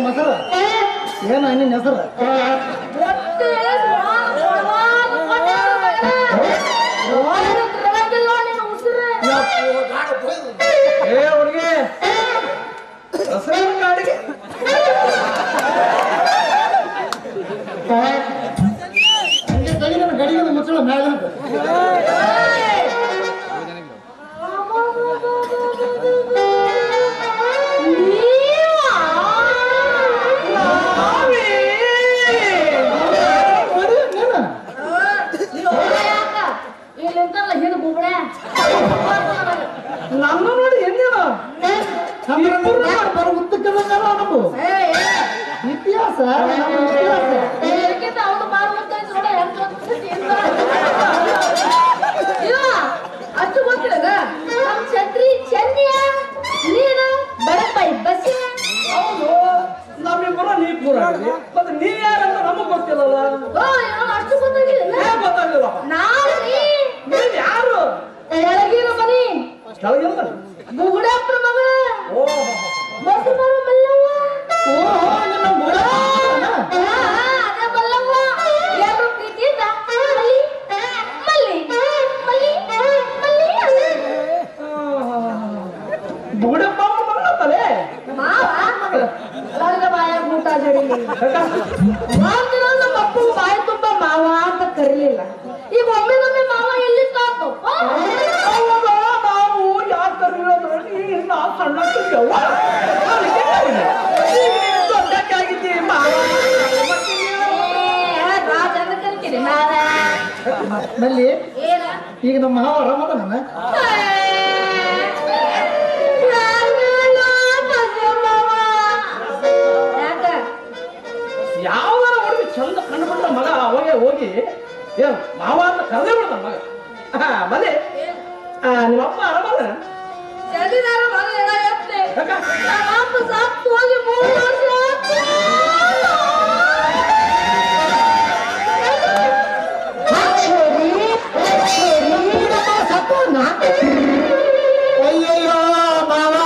ಮೊಸರ ಏನ ನಿನ್ನ ಹೆಸರು ಹೊಟ್ಟೆ ಸ್ವಾದ ಕೊಡವಾದ ಕೊಟ್ಟಿರೋ ಮಗನ. ತಿರಗಂಗಿಲ್ಲ ನಿನ್ನ ಉಸಿರು. ಏ ಹುಡುಗಿ ಹೆಸರು ಕಾಡಿಗೆ ಹಂಗೆ ತೆಗಿನ ಗಡಿಗೆ ಮುಚ್ಚಳ ಮ್ಯಾಲ ನೀವಾ? ನೀನು ಹೋಗ್ಲೇ ಯಾಕ? ಇಲ್ಲಿಂದಲ್ಲ ಹಿಂದ್ ಬುಬ್ಳೆ. ನನ್ನ ನೋಡಿ ಹೆಂಗೇನ ಬರೋ ಉತ್ತಕ್ಕದ ನಮ್ದು ಏ, ಏ, ಇತಿಹಾಸ ನಮ್ಮ ಇತಿಹಾಸ ಇದಕ್ಕಿಂತ ಅವ್ನು ಮಾರುವಂತೈತ್ ನೋಡು, ಹೆಂಗ್ ಗೊತ್ತೈತಿ ಅಂತ. ಇವ, ಅಷ್ಟು ಗೊತ್ತಿಲ್ಲಗ? ನಮ್ ಛತ್ರಿ ಚೆನ್ನಿಯ, ನೀನು ಬಡಪಾಯಿ ಬಸ್ಸಿನ. ಹೌದು ನಮ್ಮಿಬ್ಬರು ನೀ ಪೂರ ಮತ್ತೆ ನೀ ಯಾರಂತ ನಮಗ್ ಗೊತ್ತಿಲ್ಲಲ್ಲ ಓ, ಏನೋ ಅಷ್ಟು ಗೊತ್ತಾಗಿಲ್ಲ ಏ ಗೊತ್ತಾಗಿಲ್ಲ ನಾನು ನೀ ನೀವ್ ಯಾರು ಕೆಳಗಿನ ಮನಿ ಕೆಳಗಿಲ್ಲ ಬುಗುಡಪ್ಪನ ಮಗಳ ಓ ಬಸ್ ಬರೋ ಮಲ್ಲವ್ವ ಓಹೋ ನಿನ್ನ ಬುಡ ಆ, ಅದೇ ಮಲ್ಲವ್ವ ಯಾರು ಪ್ರೀತಿಯಿಂದ ಮಲ್ಲಿ ಮಲ್ಲಿ ಮಲ್ಲಿ ಮಲ್ಲಿ ಬುಡಪ್ಪ ಮಗಳತ್ತಲೆ ಮಾವ ನನ್ನ ಬಾಯಾಗ ಊಟ ಜಡಿಲಿ ಒಂದಿನ ನಮ್ಮ ಅಪ್ಪ ಬಾಯಿ ತುಂಬ ಮಾವ ಅಂತ ಕರೀಲಿಲ್ಲ ಈಗ ಒಮ್ಮೆನೊಮ್ಮೆ ಮಾವ ಎಲ್ಲಿ ತಾತು ಅವಾಗ ನಾವು ಯಾಕೆ ಕರೀರೋದು ನೀನ್ ನಾ ಸಣ್ಣ ಯವ್ವ ದೊಡ್ಡಕ್ಕಾಗಿದ್ದಿ ಮಾವ ರಾಜನ ಕರಿತೀನಿ ಮಾವ ನಲ್ಲಿ ಏನ ಈಗ ನಮ್ಮ ಮಾವ ಆರಾಮದ ನನ್ನ ಯಾಕ ಯಾವ್ದಾರ ಹುಡುಗಿ ಚಂದ ಕಂಡುಬಿಟ್ಟ ಮಗ ಅವಾಗೆ ಹೋಗಿ ಏನ್ ಮಾವ ಅಂತ ಕರೆದೇ ಬಿಡ್ತಾನ ಮಗ ಹಾ, ಮನೆ ಆ, ನಿಮ್ಮಪ್ಪ ಆರಾಮದ ಎಲ್ಲಿದಾರ ಮಗ ಹೇಳತ್ತೆ ಯಾಕ? ಅಪ್ಪ ಸತ್ತು ಹೋಗಿ ಮೂರು ವರ್ಷ ಆಯ್ತು. ಅಯ್ಯಯ್ಯೋ ಮಾವ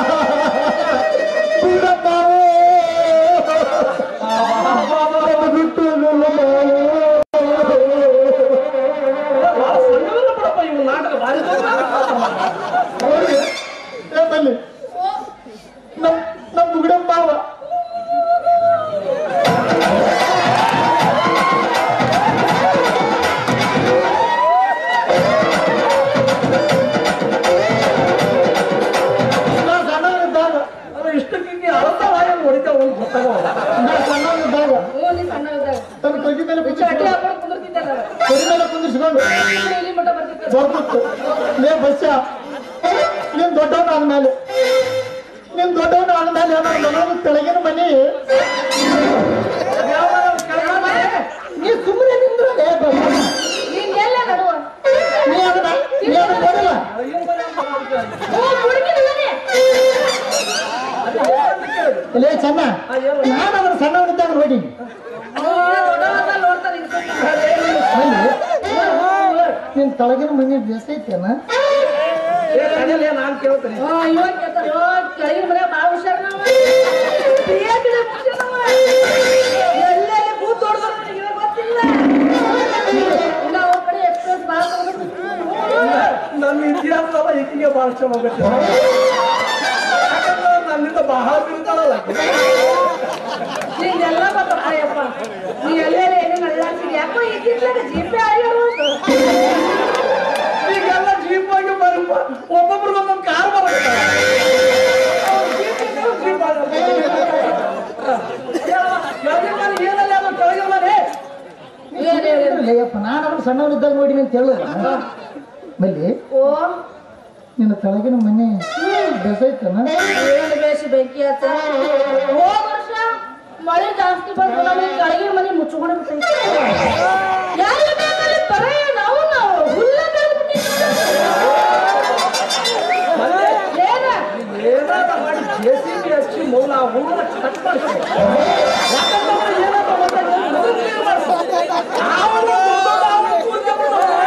ಬುಡಪ್ಪಾವೋ ಬಿಟ್ಟು ನನ್ನ ಭಾಳ ಸಣ್ಣವಲ್ಲ ಬಿಡಪ್ಪ ಇವ್ ನಾಟಕ ಭಾರಿ ಬಲ್ಲಿ ನಮ್ ನಮ್ ಬುಡಪ್ಪಾವ ನಾ ಸಣ್ಣವನಿದ್ದಾಗ ಅದು ಇಷ್ಟಕ್ಕೆ ಅರ್ಥವಾಯ ಹೊಡಿತಾವ ಒಂದು ಗೊತ್ತಾಗಲ್ಲ ನಾ ಸಣ್ಣವನಿದ್ದಾಗ ಹ್ಞೂ, ನೀ ಸಣ್ಣವಿದ್ದಾಗ. ತನ್ನ ಕೈ ಮೇಲೆ ಚಟಿ ಕುಂದಿರ್ಸ್ಕೊಂಡು ಹಾಕೊಂಡು ಕುಂದಿರ್ತಿದ್ದಲ್ಲ. ಕೈ ಮೇಲೆ ಕುಂದಿರ್ಸ್ಕೊಂಡು ನೀನು ಇಲ್ಲಿ ಮಟ್ಟ ಬರ್ತಿದ್ದೆ. ಬರ್ತಿತ್ತು ಲೇ ಬಸ್ಸ ನೀನ್ ದೊಡ್ಡವನ ಆದ್ಮೇಲೆ ನೀನ್ ದೊಡ್ಡವನ ಆದ್ಮೇಲೆ ನನ್ನ ತೆಳಗಿನ ಮನಿ ನೀ ಸುಮ್ಮನೆ ನಿಂದ್ರಲೇ ಬಸ್ಸ ನೀನ್ ಎಲ್ಲ ನಡುವ? ನೀ ಅದನ್ನ ನೀ ಅದನ್ನ ನೋಡಿಲ್ಲ ಹ್ಞೂ, ಹುಡುಗಿನ ಮನೆ. ಲೇ ಚೆನ್ನ ನಾನು ಅವನ ಸಣ್ಣವನಿದ್ದಾಗ ನೋಡಿ ಅವ್ನು ದೊಡ್ಡವನ್ನ ನೋಡ್ತಾನೆ ಇನ್ನು ಸ್ವಲ್ಪ. ಅಲ್ಲಿ ನಿನ್ ತಳಗಿನ ಮನಿ ಬೇಸ ಐತೇನ ನಾನು ಕೇಳ್ತೇನೆ ಹ್ಞೂ, ಇವಾಗ ಕೇಳ್ತಾನೆ, ಅಯ್ಯೋ, ಕೆಳಗಿನ ಮನೆ ಭಾಳ ಹುಷಾರ್ ನಾವ. ಪ್ರಿಯ ಗಿಡ ಹುಷಾರ್ ನಾವ. ಎಲ್ಲೆಲ್ಲಿ ಕೂತ್ ಹೊಡ್ದಾರ ನನಗೆ ಗೊತ್ತಿಲ್ಲ. ಇನ್ನ ಅವ್ರ ಕಡೆ ಎಕ್ಸ್ಪ್ರೆಸ್ ಭಾಳ ತಗೊಂಡ್ಬಿಟ್ಟು. ನನ್ನ ಇತಿಹಾಸದಲ್ಲ ಈಕಿಗೆ ಭಾಳ ಚಲೋ ಗೊತ್ತಿಲ್ಲ ಯಾಕಂದ್ರೆ ನನ್ನಿಂದ ಬಹಳ ತಿಂತಾಳಲ್ಲ ಆಕಿ. ನಿಂಗೆಲ್ಲ ಗೊತ್ತಪ್ಪ ಯಪ್ಪ. ನೀ ಎಲ್ಲೆಲ್ಲಿ ಏನೇನು ಅಳ್ಳಾಡ್ಸಿದ್ಯ? ಯಾಕೋ ಇದ್ದಿದ್ಲಾಗ ಜೀಪೆ ಆಗ್ಯಾವ ಅಂತ. ಈಗೆಲ್ಲ ಜೀಪ್ ಆಗಿ ಬರ ಒಬ್ಬೊಬ್ರಿಗೆ ಒಂದೊಂದು ಕಾರ್ ಬರುತ್ತೆ ಕೆಳಗಿನ ಮನೆ ಏನಲ್ಲ ಅದು ಕೆಳಗಿನ ಮನೆ ಏನ್ ಹೇಳಿ? ಲೇಯಪ್ಪ ನಾನು ಅವನು ಸಣ್ಣವನಿದ್ದಾಗ ನೋಡಿನಿ ಅಂತ ಹೇಳಿಲ್ಲ ಮಲ್ಲಿ ಓ ನಿನ್ನ ತಳಗಿನ ಮನೆ ಬೇಸ ಐತನ ಏನು ಬೇಸಿ ಬೆಂಕಿ ಆತ ಹೋದ ವರ್ಷ ಮಳೆ ಜಾಸ್ತಿ ಬಂತು ನಮಗೆ ಕೆಳಗಿನ ಮನೆ ಮುಚ್ಕೊಂಡು ಬಿಟ್ಟೈತಿ ಯಾರು ಬೇಕಲ್ಲಿ ಬರೇ ನಾವು ನಾವು ಹುಲ್ಲ ಏನ ಏನಾದ ಮಾಡಿ ಜೆ ಸಿ ಬಿ ಹಚ್ಚಿ ಮೌನ ಆ ಹುಡುಗನ ಕಟ್ ಮಾಡ್ತಾರೆ ಯಾಕಂತಂದ್ರೆ ಏನಾದ ಗೊತ್ತಾಗ ಮೊದಲು clear ಮಾಡ್ತಾರೆ. ಅವನು ದೊಡ್ಡವನು, ಅವನು ಕೂತ್ಕೊಂಡು ಬಿಡ್ತಾನೆ.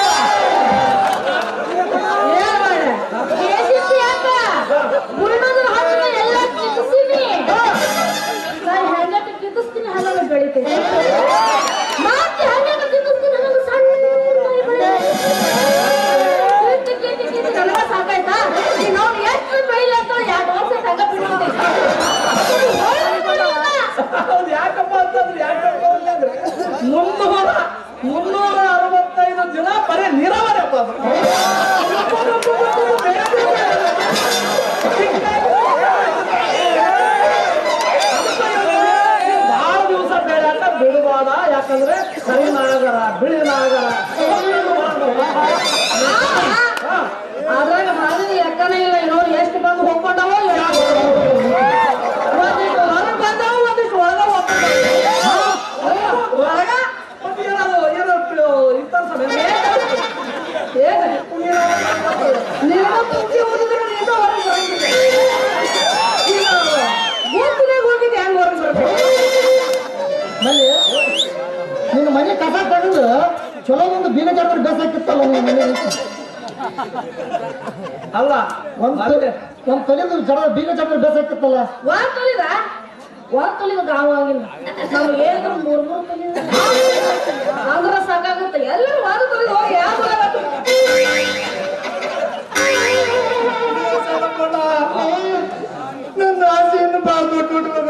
ಏನ್ ಮಾಡ ಕೇಸಿತ್ತು ಯಾಕ ಬುಲ್ಡೋಸರ್ ಹಾಕಿದ್ರೆ ಎಲ್ಲ ಕಿತ್ತಿಸಿನಿ ನಾ ಬರೀ ನೀರಾವರಿ ಅಪ್ಪ ಅದು ಬಹಳ ದಿವಸ ಬೇಡ ಅಂತ ಬಿಡಬಾರ್ದ ಯಾಕಂದ್ರೆ ಕರಿ ನಾಗರ ಬಿಳಿ ನಾಗರ ಹಾ. ಅದ್ರಾಗ ಹಾದಿನ ಲೆಕ್ಕನೇ ಇಲ್ಲ ಏನೋ ಎಷ್ಟು ಬಂದು ಹೋಗ್ಕೊಂಡವ ಒಂದಿಷ್ಟು ಹೊರಗೆ ಬಂದವ ಒಂದಿಷ್ಟು ಒಳಗ ಹೋಗ್ಕೊಂಡವ ಒಳಗ ಮತ್ತೆ ಏನದು ಏನೋ ಇತ್ತ ಸಮಯ ಏನು ನಿನಗ ತುಟ್ಟಿ ಓದಿದ್ರೆ ನಿಂದ ಹೊರಗೆ ಬರಂಗಿಲ್ಲ ಈಗ ಗುಂಪಿನಾಗ ಹೋಗಿದ್ದೆ ಹೆಂಗ್ ಹೊರಗೆ ಬರ್ಬೇಕು ಮಲ್ಲಿ ನಿನ್ನ ಮನೆ ಕಸ ತೆಗೆದು ಚಲೋ ಒಂದು ಬೀಗ ಜಾತ್ರೆ ಬೇಸಾಕಿತ್ತಲ್ಲ ನಿನ್ನ ಮನೆ ಅಲ್ಲ ಒಂದ್ ಮತ್ತೆ ಒಂದ್ ತೊಲಿದು ಜಡ ಬೀಗ ಜಾತ್ರೆ ಬೇಸಾಕಿತ್ತಲ್ಲ ಒಂದ್ ತೊಲಿದ ಒಂದ್ ತೊಲಿದ ಗಾವ ಆಗಿಲ್ಲ ನಮ್ಗೆ ಏನಿದ್ರು ಮೂರ್ ಮೂರ್ ತೊಲಿದ ಅಂದ್ರ ಸಾಕಾಗುತ್ತೆ ಎಲ್ಲರೂ ಒಂದ್ ತೊಲಿದ ಹೋಗಿ ಯಾವ ನನ್ನ ಆಸೆಯನ್ನು ಬಾ ಕೊಟ್ಟು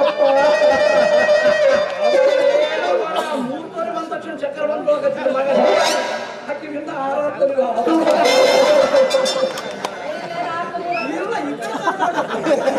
ಮೂರು ತೊರೆ ಬಂದ ತಕ್ಷಣ ಚಕ್ಕರ್ ಬಂದು ಹೋಗತ್ತಿದ್ದ ಮಗ ಹಕ್ಕಿಗಿಂತ ಆರಾರು ತೊರೆ ಇಲ್ಲ ಈ ಕಡೆ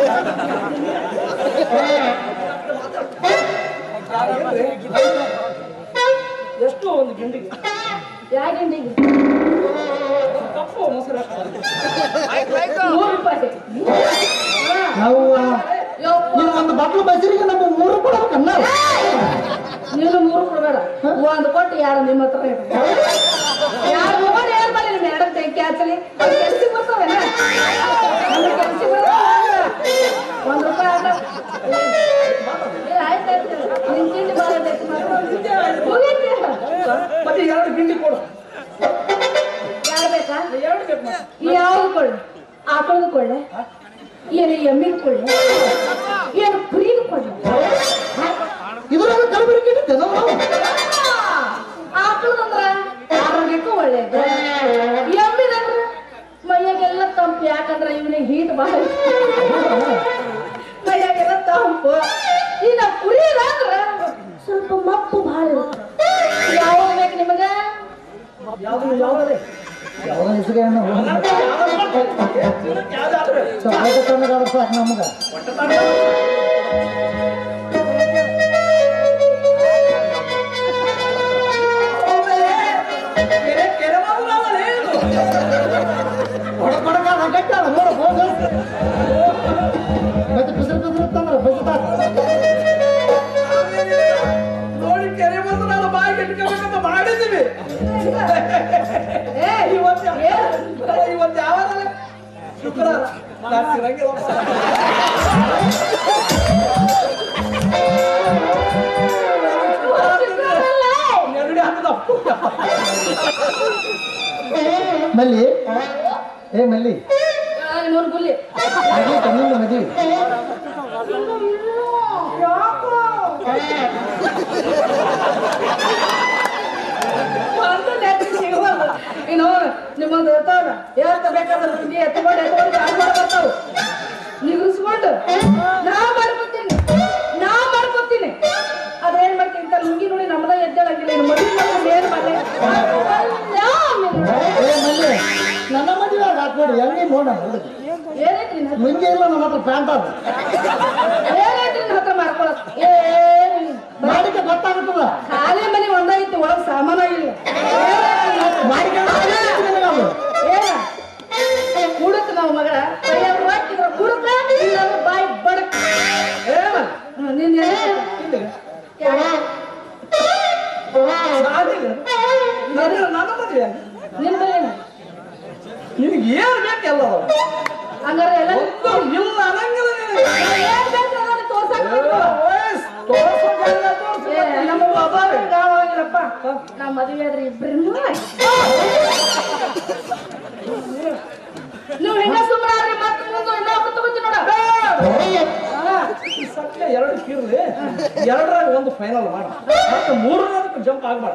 ಎಷ್ಟು ಒಂದು ಗಿಂಡಿಗೆ ಯಾಕಿಂಡಿಗೆ ಕಪ್ಪು ಮೊಸರು ನೂರು ರೂಪಾಯಿ ನಾವು ಯಪ್ಪ ನೀನು ಒಂದು ಬಾಟ್ಲು ಬಸರಿಗೆ ನಮ್ಮ ಮೂರು ಕೊಡ್ಬೇಕನ್ನ ನೀನು ಮೂರು ಕೊಡಬೇಡ ಒಂದು ಕೊಟ್ಟು ಯಾರು ನಿಮ್ಮ ಹತ್ರ ಇಟ್ಟು ಯಾರು ಹೋಗೋದು ಏನ್ ಮಾಡಿ ನಿಮ್ಮ ಮೇಡಮ್ ತೆಂಕಿ ಹಚ್ಚಲಿ ಅವ್ರು ಕೆಲ್ಸಕ್ಕೆ ಬರ್ತಾವೇನ ನಮ್ಗೆ ಕೆಲ್ಸಕ್ಕೆ ಬರ್ತಾವ ಒಂದು ರೂಪಾಯಿ ಆಟ ಏ, ಆಯ್ತ್ ಆಯ್ತು ನಿನ್ ತಿಂಡಿ ಭಾಳ ಐತೆ ಮುಗೀತಿ ಮತ್ತೆ ಎರಡು ಗಿಂಡಿ ಕೊಡು ಯಾರು ಬೇಕಾ ಎರಡು ಬೇಕು ಮತ್ತೆ. ಯಾವ್ದು ಕೊಳ್ಳೆ ಆಕಳದು ಕೊಳ್ಳೆ ಏನು ಎಮ್ಮಿಗೆ ಕೊಳ್ಳೆ ಏನು ಕುರಿದು ಕೊಳ್ಳೆ ಇದ್ರಾಗ ಕಲಬೆರಕೆ ಇಟ್ಟಿದ್ದೆ ನಾವು ಆಕಳದಂದ್ರ ಆರೋಗ್ಯಕ್ಕೂ ಒಳ್ಳೇದು ಎಮ್ಮಿದಂದ್ರ ಮೈಯಾಗೆಲ್ಲ ತಂಪು ಯಾಕಂದ್ರ ಇವನಿಗೆ ಹೀಟ್ ಭಾಳ ಮೈಯಾಗೆಲ್ಲ ತಂಪು ಇನ್ನ ಕುರಿಯದಂದ್ರ ಸ್ವಲ್ಪ ಮಪ್ಪು ಭಾಳ ಇರುತ್ತೆ ಯಾವಾಗ ಬೇಕು ನಿಮಗ ಯಾವ್ದು ಯಾವ್ದು ಯಾವಾಗ ಹೆಸರು ಯಾವ್ದಾದ್ರು ತಣ್ಣಗಾದ್ರೆ ಸಾಕು ನಮ್ಗೆ ಕೆರೆ ಕೆರೆ ಮಾತ್ರ ಏನು ಹೊಡ ಬಡಕ ಗಟ್ಟಾಳ ನೋಡ ಹೋಗ ಮತ್ತೆ ಬಿಸಿಲು ಬಿಸಿಲು ಇತ್ತಂದ್ರೆ ಬಸಿತಾಕ ನೋಡಿ ಕೆರೆ ಬಂದು ನಾನು ಬಾಯಿ ಇಟ್ಕೋಬೇಕಂತ ಮಾಡಿದ್ದೀವಿ ಏ ಇವತ್ತು ಏ ಇವತ್ತು ಯಾವಾಗ ಶುಕ್ರವಾರ ನಾನು ಇರಂಗಿಲ್ಲ ಶುಕ್ರವಾರಲ್ಲ. ನೆಗಡಿ ಹಾಕದ ಮಲ್ಲಿ ಏ ಮಲ್ಲಿ ಆ, ಇನ್ನೊಂದು ಗುಲ್ಲಿ ಮದ್ವಿ ತನ್ನಿಂದ ಮದ್ವಿ ಒಂದು ನೆಟ್ಟಿ ಸಿಗುವಲ್ಲ. ಇನ್ನು ನಿಮ್ಮೊಂದು ಇರ್ತಾವ ಎತ್ತ ಬೇಕಾದ್ರೆ ರುಂಗಿ ಎತ್ಕೊಂಡು ಎತ್ಕೊಂಡು ಕಾಲ್ ಮಾಡಿ ಬರ್ತಾವ ನಿಗರಿಸ್ಕೊಂಡು ನಾ ಮಾಡ್ಕೊತೀನಿ ನಾ ಮಾಡ್ಕೊತೀನಿ ಅದೇನ್ ಮಾಡ್ತೀನಿ ಇಂಥ ಲುಂಗಿ ನೋಡಿ ನಮ್ಮದ ಎದ್ದೇಳಂಗಿಲ್ಲ ಇನ್ನು ಮದುವೆ ಮಾಡ್ಕೊಂಡು ಏನ್ ಮಾಡ್ಲಿ ಏ ಮಲ್ಲಿ ನನ್ನ ಮದುವೆ ಹಾಕ್ಬೇಡಿ ಹೆಂಗೆ ನೋಡ ಏನೈತಿ ನಿನ್ನ ಹತ್ರ? ಮುಂಗೆ ಇಲ್ಲ ನನ್ನ ಹತ್ರ ಪ್ಯಾಂಟ್ ಅದು ಏನೈತಿ ನಿನ್ನ ಹತ್ರ ಮಾಡ್ಕೊಳಕ್ ಏನ್ ಮಾಡಿಕೆ ಗೊತ್ತಾಗುತ್ತದ ಖಾಲಿ ಮನೆ ಒಂದಾಗಿತ್ತು ಒಳಗ್ ಸಾಮಾನ ಇಲ್ಲ ಮಾಡಿಕೊಂಡು ಏನ ಕುಡಕ್ ನಾವು ಮಗಳ ಕೈಯಾಗ ಹಾಕಿದ್ರ ಕುಡಕ ಇಲ್ಲಾಂದ್ರೆ ಬಾಯಿ ಬಡಕ್ ಏನ ಹ್ಮ್, ನಿಂದ ಏನು? ಸಾಧಿಲ್ಲ ನನ್ನ ನನ್ನ ಮದುವೆ ನಿನ್ ಬಳಿ ಏನು? ನಿನಗೆ ಏನು ಬೇಕೆಲ್ಲ ಹಂಗಾರೆ ಎಲ್ಲ ಒಂದು ಇಲ್ಲ ಅನ್ನಂಗಿಲ್ಲ ನಿನಗೆ ಏನ್ ಬೇಕು ಅದನ್ನ ತೋರ್ಸಕ್ ಬೇಕು. ವಯಸ್ ತೋರ್ಸೋದಲ್ಲ ತೋರ್ಸು. ಏ, ನಮ್ಮ ಒಬ್ಬರು ಗಾವಾಗಿಲ್ಲಪ್ಪ ನಾ ಮದುವೆ ಆದ್ರೆ ಇಬ್ರು ನೀವು ಹಿಂಗ ಸುಮ್ಮನಾದ್ರಿ ಮತ್ತೆ ಮುಂದೆ ಇನ್ನೊಬ್ರು ತಗೋತೀನಿ ನೋಡ ಈ ಸತ್ಯ ಎರಡು ಕಿರ್ಲಿ ಎರಡರಾಗ ಒಂದು ಫೈನಲ್ ಮಾಡ ಮತ್ತೆ ಮೂರನೇದಕ್ಕೆ ಜಂಪ್ ಆಗ್ಬಾರ್ದು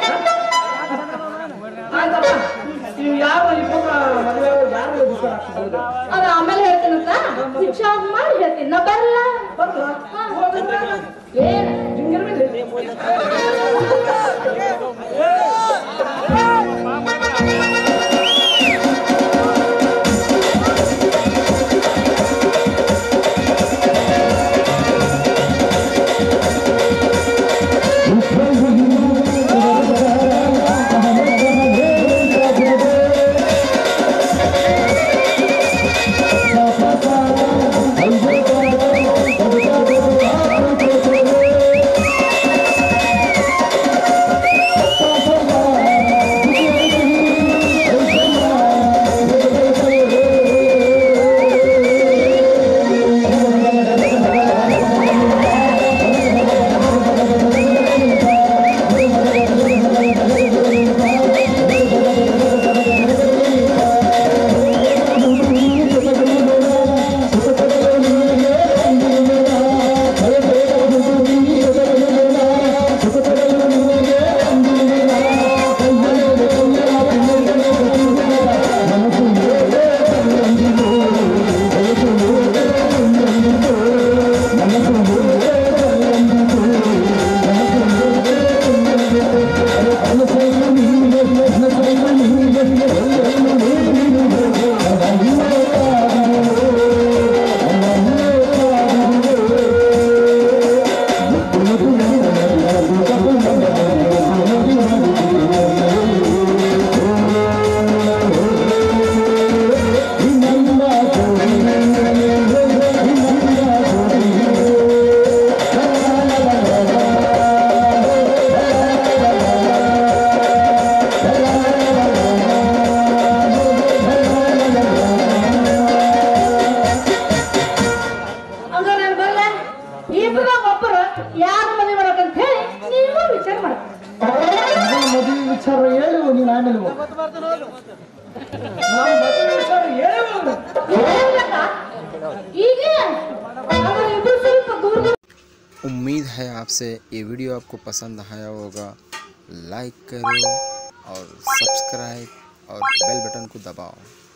ಆಯ್ತಪ್ಪ ನೀವು ಯಾರು ಇಬ್ಬರು ಮದುವೆ ಯಾರು ಡಿಸ್ಕೌಂಟ್ ಆಗ್ತದೆ ಅದು ಆಮೇಲೆ ಹೇಳ್ತೀನಂತ ಶಿಕ್ಷಾ ಮಾಡಿ ಹೇಳ್ತೀನಿ ನಾ ಬರಲ್ಲ ಬರ್ಲ ಏನ್ ಹಿಂಗಿರ್ಬೇಕು ನೋಡ್ರಲ್ಲ ಇಬ್ರಾಗ ಒಬ್ಬರು ಯಾರು ಮದುವೆ ಮಾಡ್ಬೇಕಂತ ಹೇಳಿ ನೀವು ವಿಚಾರ ಮಾಡ್ಬೇಕು ನನ್ನ ಮದುವೆ ವಿಚಾರ ಹೇಳು ನೀನು ಆಮೇಲೆ ಹೋಗು. ನಮ್ಮ ಮದುವೆ ವಿಚಾರ ಹೇಳೇ ಹೋಗ್ಲಿ. ಹೇಳ್ಬೇಕಾ? ಈಗ ಅವ್ರು ಇಬ್ರು ಸ್ವಲ್ಪ ದೂರ ದೂರ उम्मीद है आपसे ये वीडियो आपको पसंद आया होगा लाइक करो और सब्सक्राइब और बेल बटन को दबाओ